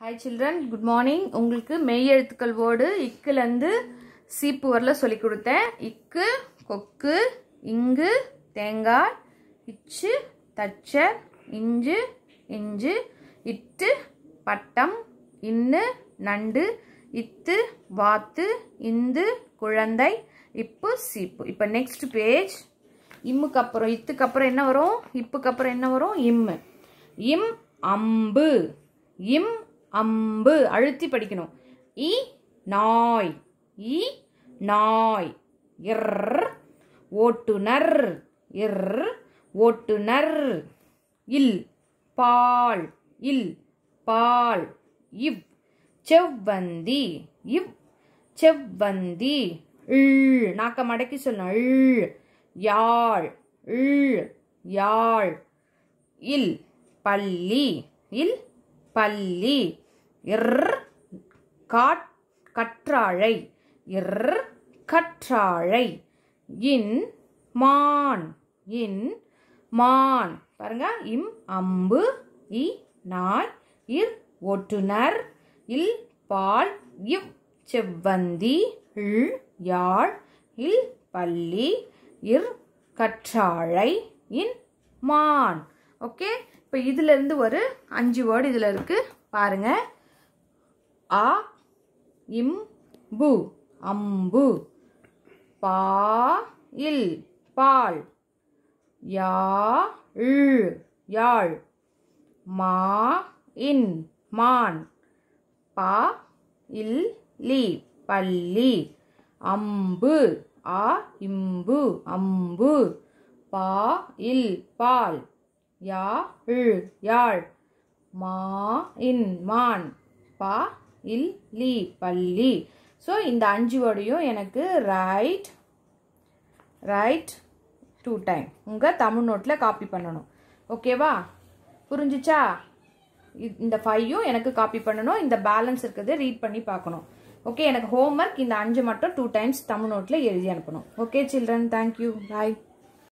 hi children good morning உங்களுக்கு மெய் எழுத்துக்கள் வேர்டு இக்குலேருந்து சீப்பு வரல சொல்லி கொடுத்தேன் இக்கு கொக்கு இங்கு தேங்காய் இச்சு தச்சர் இஞ்சு இஞ்சு இட்டு பட்டம் இன்னு நண்டு இத்து வாத்து இந்து குழந்தை இப்பு சீப்பு இப்போ நெக்ஸ்ட் பேஜ் இம்முக்கு அப்புறம் இத்துக்கு அப்புறம் என்ன வரும் இப்புக்கு அப்புறம் என்ன வரும் இம்மு இம் அம்பு இம் அம்பு அழுத்தி படிக்கணும் இ நாய் இ நாய் இர் ஓட்டுனர் இர் ஓட்டுனர் இல் பால் இல் பால் இவ் செவ்வந்தி இவ் செவ்வந்தி இள் நாக்க மடக்கி சொல்லணும் இள் யாழ் இள் யாழ் இல் பள்ளி இல் பள்ளி இர் காட் கற்றாழை இர் கற்றாழை இன் மான் இன் மான் பாருங்க இம் அம்பு இ நாய் இர் ஒட்டுனர் இல் பால் இவ் செவ்வந்தி இல் யாழ் இல் பள்ளி இர் கற்றாழை இன் மான் ஓகே இப்போ இதுல இருந்து ஒரு அஞ்சு வேர்டு இதுல இருக்கு பாருங்க ஆ இம் பு அம்பு பா இல் பால் யா இழ் யாழ் மா இன் மான் பா இல் லி பள்ளி அம்பு ஆ இம்பு அம்பு பா இல் பால் யா இழ் யாழ் மா இன் மான் பா இல் லி பள்ளி ஸோ இந்த அஞ்சு வேர்டையும் எனக்கு ரைட் ரைட் டூ டைம் உங்கள் தமிழ் நோட்டில் காப்பி பண்ணணும் ஓகேவா புரிஞ்சிச்சா இ- இந்த ஃபைவும் எனக்கு காப்பி பண்ணணும் இந்த பேலன்ஸ் இருக்கிறது ரீட் பண்ணி பார்க்கணும் ஓகே எனக்கு ஹோம்ஒர்க் இந்த அஞ்சு மட்டும் டூ டைம்ஸ் தமிழ் நோட்டில் எழுதி அனுப்பணும் ஓகே சில்ட்ரன் தேங்க்யூ பாய்